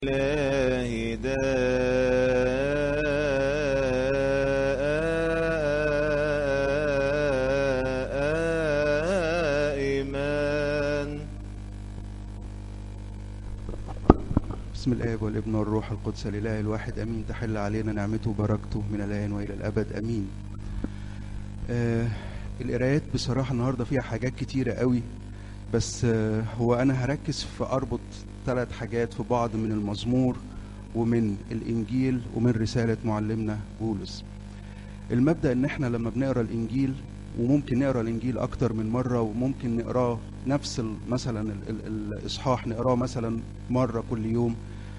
الله دائما بسم الآب والابن والروح القدس الإله الواحد أمين تحل علينا نعمته وبركته من الآن وإلى الأبد أمين آه القرايات بصراحة النهاردة فيها حاجات كتيرة قوي بس آه هو أنا هركز في أربط ثلاث حاجات في بعض من المزمور ومن الإنجيل ومن رسالة معلمنا بولس المبدأ إن إحنا لما بنقرأ الإنجيل وممكن نقرأ الإنجيل أكتر من مرة وممكن نقراه نفس ال- مثلا ال- ال- الإصحاح نقراه مثلا مرة كل يوم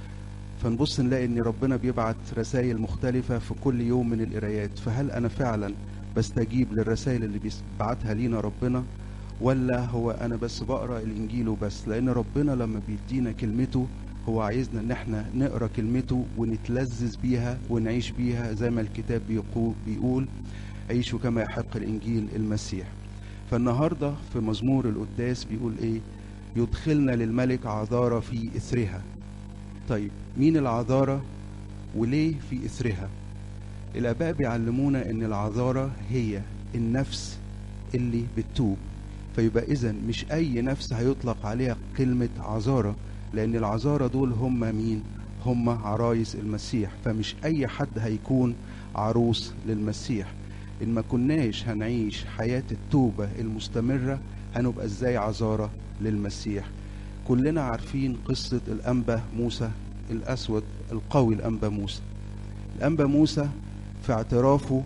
فنبص نلاقي ان ربنا بيبعت رسائل مختلفة في كل يوم من القرايات فهل انا فعلا بستجيب للرسائل اللي بيبعتها لينا ربنا ولا هو انا بس بقرا الانجيل وبس لان ربنا لما بيدينا كلمته هو عايزنا ان احنا نقرا كلمته ونتلذذ بيها ونعيش بيها زي ما الكتاب بيقول, بيقول عيشوا كما يحق الانجيل المسيح فالنهارده في مزمور القداس بيقول ايه يدخلنا للملك عذارى في اثرها طيب مين العذارى وليه في إثرها الآباء بيعلمونا إن العذارى هي النفس اللي بتتوب فيبقى إذا مش أي نفس هيطلق عليها كلمة عذارى لأن العذارى دول هم مين؟ هم عرايس المسيح فمش أي حد هيكون عروس للمسيح إن ما كناش هنعيش حياة التوبة المستمرة هنبقى إزاي عذارى للمسيح كلنا عارفين قصة الأنبا موسى الأسود القوي الأنبا موسى الأنبا موسى في اعترافه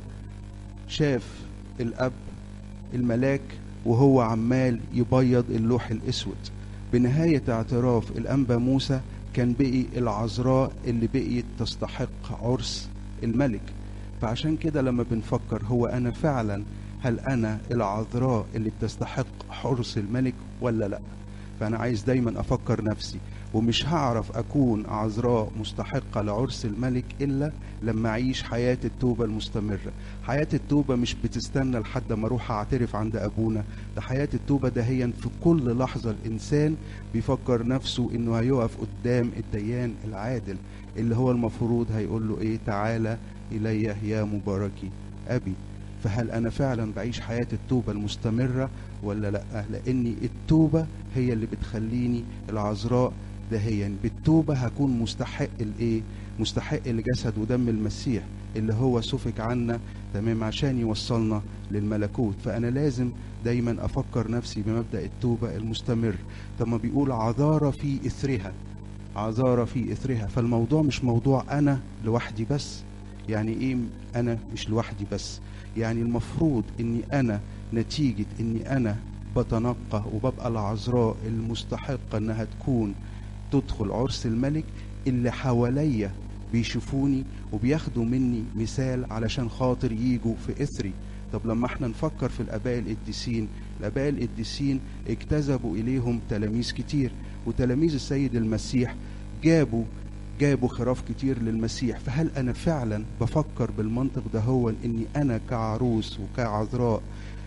شاف الأب الملاك وهو عمال يبيض اللوح الأسود بنهاية اعتراف الأنبا موسى كان بقي العذراء اللي بقيت تستحق عرس الملك فعشان كده لما بنفكر هو أنا فعلا هل أنا العذراء اللي بتستحق عرس الملك ولا لأ فأنا عايز دايما أفكر نفسي ومش هعرف أكون عذراء مستحقة لعرس الملك إلا لما أعيش حياة التوبة المستمرة حياة التوبة مش بتستنى لحد ما أروح أعترف عند أبونا ده حياة التوبة دهيا في كل لحظة الإنسان بيفكر نفسه إنه هيقف قدام الديان العادل اللي هو المفروض هيقول له إيه تعالى إلي يا مباركي أبي فهل أنا فعلا بعيش حياة التوبة المستمرة ولا لأ لأني التوبة هي اللي بتخليني العذراء دهيا بالتوبة هكون مستحق الإيه مستحق لجسد ودم المسيح اللي هو سفك عنا تمام عشان يوصلنا للملكوت فأنا لازم دايما أفكر نفسي بمبدأ التوبة المستمر طب ما بيقول عذارى في إثرها عذارى في إثرها فالموضوع مش موضوع أنا لوحدي بس يعني إيه أنا مش لوحدي بس يعني المفروض إني أنا نتيجة إني أنا بتنقى وببقى العذراء المستحقة إنها تكون تدخل عرس الملك اللي حواليا بيشوفوني وبياخدوا مني مثال علشان خاطر يجوا في إثري طب لما احنا نفكر في الآباء القديسين الآباء القديسين اجتذبوا إليهم تلاميذ كتير وتلاميذ السيد المسيح جابوا جابوا خراف كتير للمسيح فهل أنا فعلا بفكر بالمنطق ده هو إني أنا كعروس وكعذراء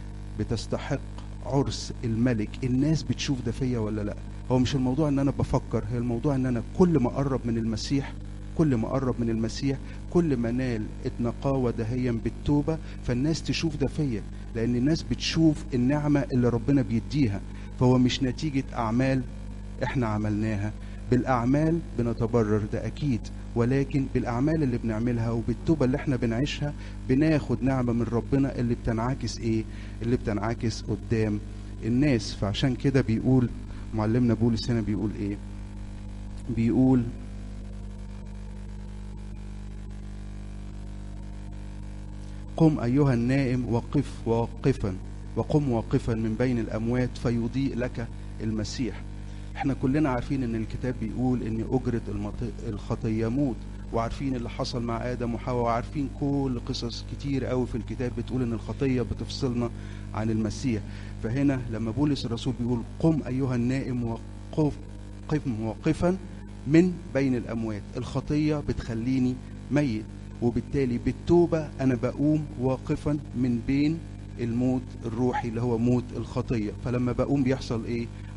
بتستحق عرس الملك الناس بتشوف ده فيا ولا لا هو مش الموضوع ان انا بفكر هي الموضوع ان انا كل ما اقرب من المسيح كل ما اقرب من المسيح كل ما نال النقاوة دهيا بالتوبة فالناس تشوف ده فيا لان الناس بتشوف النعمة اللي ربنا بيديها فهو مش نتيجة اعمال احنا عملناها بالاعمال بنتبرر ده اكيد ولكن بالاعمال اللي بنعملها وبالتوبه اللي احنا بنعيشها بناخد نعمه من ربنا اللي بتنعكس ايه اللي بتنعكس قدام الناس فعشان كده بيقول معلمنا بولس هنا بيقول ايه بيقول قم ايها النائم وقف واقفا وقم واقفا من بين الاموات فيضيء لك المسيح احنا كلنا عارفين ان الكتاب بيقول ان اجرة المط- الخطية موت وعارفين اللي حصل مع ادم وحواء وعارفين كل قصص كتير قوي في الكتاب بتقول ان الخطية بتفصلنا عن المسيح فهنا لما بولس الرسول بيقول قم ايها النائم وقف قم واقفا من بين الاموات الخطية بتخليني ميت وبالتالي بالتوبة انا بقوم واقفا من بين الموت الروحي اللي هو موت الخطية فلما بقوم بيحصل ايه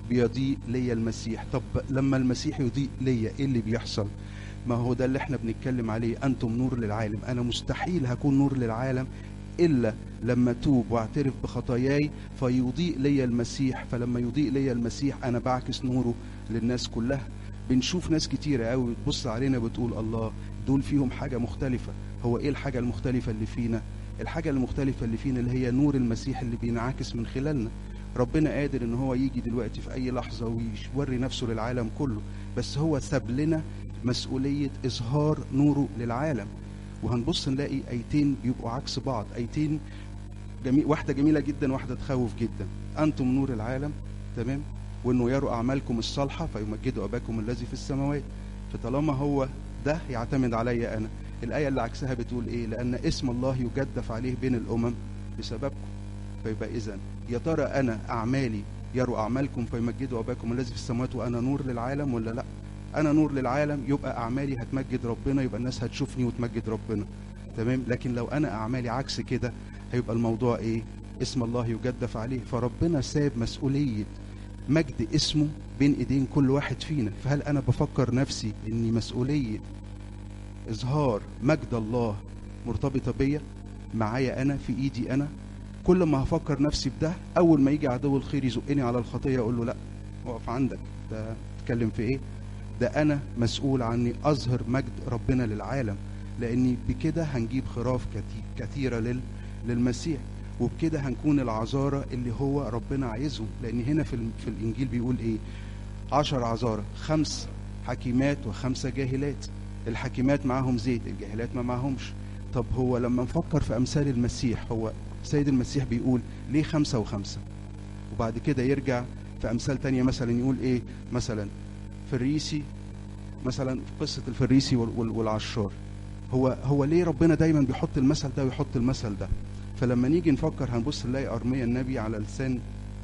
بيضيء ليا المسيح طب لما المسيح يضيء ليا ايه اللي بيحصل ما هو ده اللي احنا بنتكلم عليه انتم نور للعالم انا مستحيل هكون نور للعالم الا لما توب واعترف بخطاياي فيضيء ليا المسيح فلما يضيء ليا المسيح انا بعكس نوره للناس كلها بنشوف ناس كتيرة قوي بتبص علينا بتقول الله دول فيهم حاجة مختلفة هو ايه الحاجة المختلفة اللي فينا الحاجة المختلفة اللي فينا اللي هي نور المسيح اللي بينعكس من خلالنا ربنا قادر ان هو يجي دلوقتي في اي لحظة ويوري نفسه للعالم كله بس هو ساب لنا مسؤولية اظهار نوره للعالم وهنبص نلاقي ايتين بيبقوا عكس بعض ايتين جميل واحدة جميلة جدا واحدة تخوف جدا انتم نور العالم تمام وانه يروا اعمالكم الصالحة فيمجدوا اباكم الذي في السماوات فطالما هو ده يعتمد عليا انا الايه اللي عكسها بتقول ايه لان اسم الله يجدف عليه بين الامم بسببكم فيبقى اذا يا ترى انا اعمالي يروا اعمالكم فيمجدوا اباكم الذي في السماوات وانا نور للعالم ولا لا انا نور للعالم يبقى اعمالي هتمجد ربنا يبقى الناس هتشوفني وتمجد ربنا تمام لكن لو انا اعمالي عكس كده هيبقى الموضوع ايه اسم الله يجدف عليه فربنا ساب مسؤوليه مجد اسمه بين ايدين كل واحد فينا فهل انا بفكر نفسي اني مسؤوليه اظهار مجد الله مرتبطه بيا معايا انا في ايدي انا كل ما هفكر نفسي بده اول ما يجي عدو الخير يزقني على الخطيه اقول له لا اقف عندك ده تتكلم في ايه ده انا مسؤول عني اظهر مجد ربنا للعالم لاني بكده هنجيب خراف كتي- كثيره لل للمسيح وبكده هنكون العذارى اللي هو ربنا عايزهم لان هنا في, ال- في الانجيل بيقول ايه عشر عذارى خمس حكيمات وخمسه جاهلات الحكيمات معاهم زيت الجاهلات ما معاهمش طب هو لما نفكر في امثال المسيح هو سيد المسيح بيقول ليه خمسه وخمسه وبعد كده يرجع في امثال تانية مثلا يقول ايه مثلا فريسي مثلا في قصه الفريسي وال- وال- والعشار هو هو ليه ربنا دايما بيحط المثل ده ويحط المثل ده فلما نيجي نفكر هنبص نلاقي ارميا النبي على لسان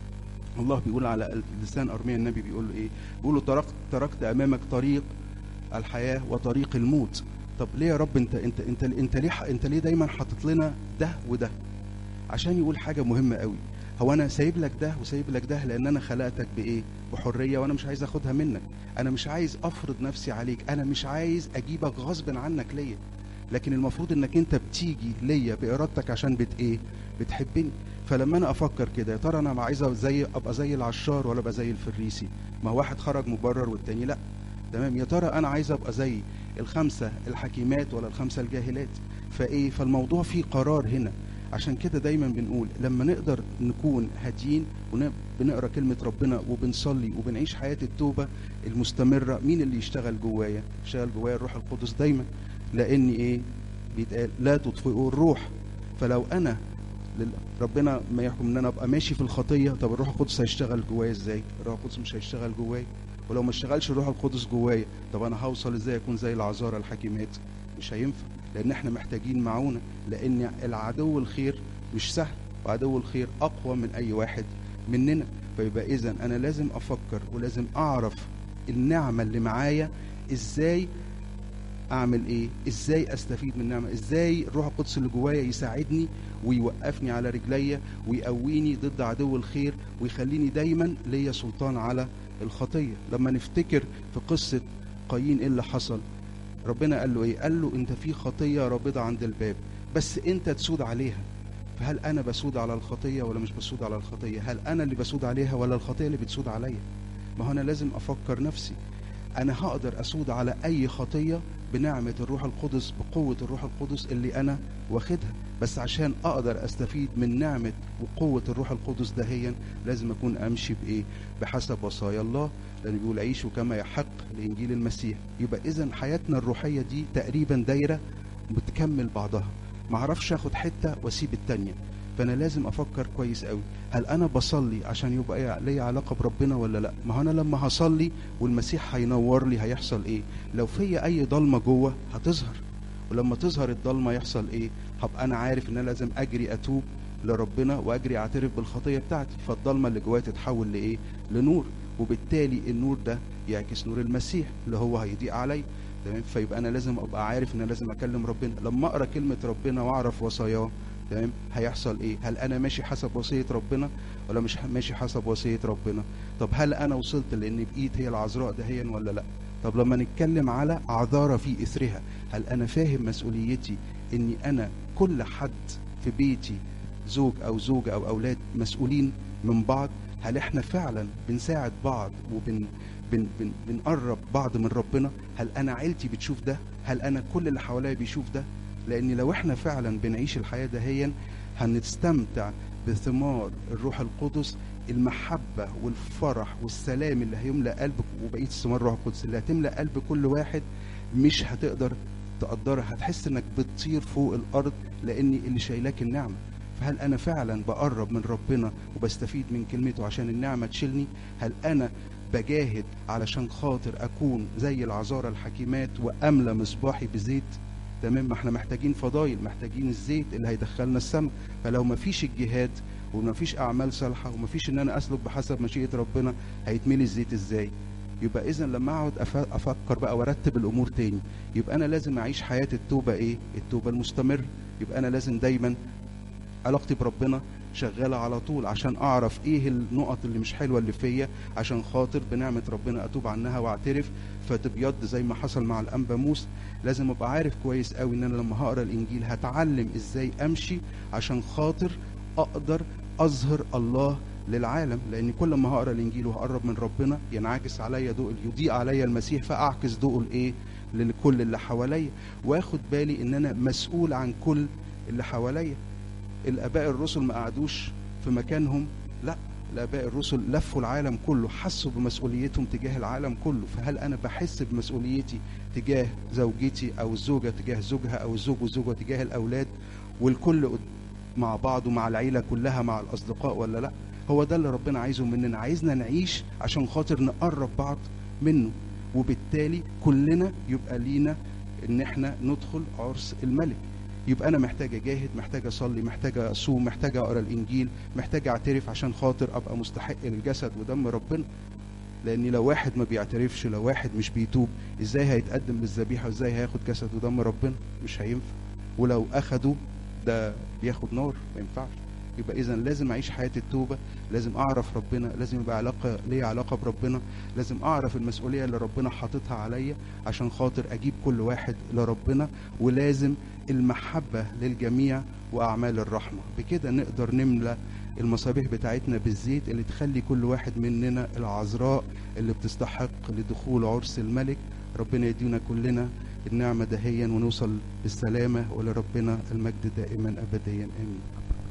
الله بيقول على لسان ارميا النبي بيقول له ايه بيقول له تركت تركت امامك طريق الحياه وطريق الموت طب ليه يا رب انت انت انت انت ليه انت ليه دايما حاطط لنا ده وده عشان يقول حاجه مهمه قوي هو انا سايب لك ده وسايب لك ده لان انا خلقتك بايه بحريه وانا مش عايز اخدها منك انا مش عايز افرض نفسي عليك انا مش عايز اجيبك غصب عنك ليا لكن المفروض انك انت بتيجي ليا بارادتك عشان بت ايه بتحبني فلما انا افكر كده يا ترى انا عايز زي ابقى زي العشار ولا ابقى زي الفريسي ما هو واحد خرج مبرر والتاني لا تمام يا ترى انا عايز ابقى زي الخمسه الحكيمات ولا الخمسه الجاهلات فايه فالموضوع فيه قرار هنا عشان كده دايما بنقول لما نقدر نكون هاديين وبنقرا كلمه ربنا وبنصلي وبنعيش حياه التوبه المستمره مين اللي يشتغل جوايا يشتغل جوايا الروح القدس دايما لان ايه بيتقال لا تطفئوا الروح فلو انا لل- ربنا ما يحكم ان انا ابقى ماشي في الخطيه طب الروح القدس هيشتغل جوايا ازاي الروح القدس مش هيشتغل جوايا ولو ما اشتغلش الروح القدس جوايا طب انا هوصل ازاي اكون زي العذارى الحكيمات مش هينفع لان احنا محتاجين معونه لان العدو الخير مش سهل وعدو الخير اقوى من اي واحد مننا فيبقى اذا انا لازم افكر ولازم اعرف النعمه اللي معايا ازاي اعمل ايه ازاي استفيد من النعمه ازاي الروح القدس اللي جوايا يساعدني ويوقفني على رجليا ويقويني ضد عدو الخير ويخليني دايما ليا سلطان على الخطيه لما نفتكر في قصه قايين ايه اللي حصل ربنا قال له ايه قال له انت في خطيه رابضه عند الباب بس انت تسود عليها فهل انا بسود على الخطيه ولا مش بسود على الخطيه هل انا اللي بسود عليها ولا الخطيه اللي بتسود عليا ما هو انا لازم افكر نفسي انا هقدر اسود على اي خطيه بنعمه الروح القدس بقوه الروح القدس اللي انا واخدها بس عشان اقدر استفيد من نعمه وقوه الروح القدس دهيا لازم اكون امشي بايه بحسب وصايا الله لان بيقول عيشوا كما يحق لانجيل المسيح يبقى اذا حياتنا الروحيه دي تقريبا دايره بتكمل بعضها ما اعرفش اخد حته واسيب التانيه فانا لازم افكر كويس قوي هل انا بصلي عشان يبقى ليا علاقه بربنا ولا لا ما هو انا لما هصلي والمسيح هينور لي هيحصل ايه لو فيا اي ضلمه جوه هتظهر ولما تظهر الضلمه يحصل ايه هبقى انا عارف ان انا لازم اجري اتوب لربنا واجري اعترف بالخطيه بتاعتي فالضلمه اللي جوايا تتحول لايه لنور وبالتالي النور ده يعكس نور المسيح اللي هو هيضيء علي تمام فيبقى انا لازم ابقى عارف ان انا لازم اكلم ربنا لما اقرا كلمه ربنا واعرف وصاياه تمام هيحصل ايه هل انا ماشي حسب وصيه ربنا ولا مش ماشي حسب وصيه ربنا طب هل انا وصلت لان بايد هي العذراء دهيا ولا لا طب لما نتكلم على عذارى في اثرها هل انا فاهم مسؤوليتي اني انا كل حد في بيتي زوج او زوجه او اولاد مسؤولين من بعض هل احنا فعلا بنساعد بعض وبن بن بن بنقرب بعض من ربنا هل انا عيلتي بتشوف ده هل انا كل اللي حواليا بيشوف ده لان لو احنا فعلا بنعيش الحياه دهيا هنستمتع بثمار الروح القدس المحبه والفرح والسلام اللي هيملا قلبك وبقيه ثمار الروح القدس اللي هتملا قلب كل واحد مش هتقدر تقدرها هتحس انك بتطير فوق الارض لان اللي شايلاك النعمه فهل انا فعلا بقرب من ربنا وبستفيد من كلمته عشان النعمه تشيلني هل انا بجاهد علشان خاطر اكون زي العذارى الحكيمات واملى مصباحي بزيت تمام ما احنا محتاجين فضايل محتاجين الزيت اللي هيدخلنا السماء فلو ما فيش الجهاد وما فيش اعمال صالحه وما فيش ان انا اسلك بحسب مشيئه ربنا هيتملي الزيت ازاي يبقى اذا لما اقعد أف- افكر بقى وارتب الامور تاني يبقى انا لازم اعيش حياه التوبه ايه التوبه المستمر يبقى انا لازم دايما علاقتي بربنا شغالة على طول عشان أعرف إيه النقط اللي مش حلوة اللي فيا عشان خاطر بنعمة ربنا أتوب عنها وأعترف فتبيض زي ما حصل مع الأنبا موسى لازم أبقى عارف كويس قوي إن أنا لما هقرا الإنجيل هتعلم إزاي أمشي عشان خاطر أقدر أظهر الله للعالم لأن كل ما هقرا الإنجيل وهقرب من ربنا ينعكس عليا ضوء يضيء عليا المسيح فأعكس ضوءه لإيه؟ لكل اللي حواليا واخد بالي إن أنا مسؤول عن كل اللي حواليا الاباء الرسل ما قعدوش في مكانهم لا الاباء الرسل لفوا العالم كله حسوا بمسؤوليتهم تجاه العالم كله فهل انا بحس بمسؤوليتي تجاه زوجتي او الزوجه تجاه زوجها او الزوج والزوجه تجاه الاولاد والكل قد- مع بعض ومع العيله كلها مع الاصدقاء ولا لا هو ده اللي ربنا عايزه مننا عايزنا نعيش عشان خاطر نقرب بعض منه وبالتالي كلنا يبقى لينا ان احنا ندخل عرس الملك يبقى انا محتاج اجاهد محتاج اصلي محتاج اصوم محتاج اقرا الانجيل محتاج اعترف عشان خاطر ابقى مستحق للجسد ودم ربنا لان لو واحد ما بيعترفش لو واحد مش بيتوب ازاي هيتقدم للذبيحه وازاي هياخد جسد ودم ربنا مش هينفع ولو اخده ده بياخد نار ما ينفعش يبقى اذا لازم اعيش حياه التوبه لازم اعرف ربنا لازم يبقى علاقه ليا علاقه بربنا لازم اعرف المسؤوليه اللي ربنا حاططها عليا عشان خاطر اجيب كل واحد لربنا ولازم المحبه للجميع واعمال الرحمه بكده نقدر نملى المصابيح بتاعتنا بالزيت اللي تخلي كل واحد مننا العذراء اللي بتستحق لدخول عرس الملك ربنا يدينا كلنا النعمه دهيا ونوصل بالسلامه ولربنا المجد دائما ابديا امين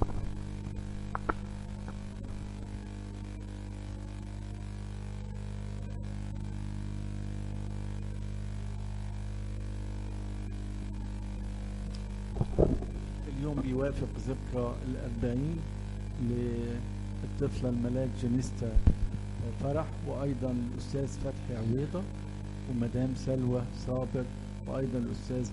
اليوم بيوافق ذكرى الأربعين للطفلة الملاك جنيستا فرح وأيضا الأستاذ فتحي عويضة ومدام سلوى صابر وأيضا الأستاذ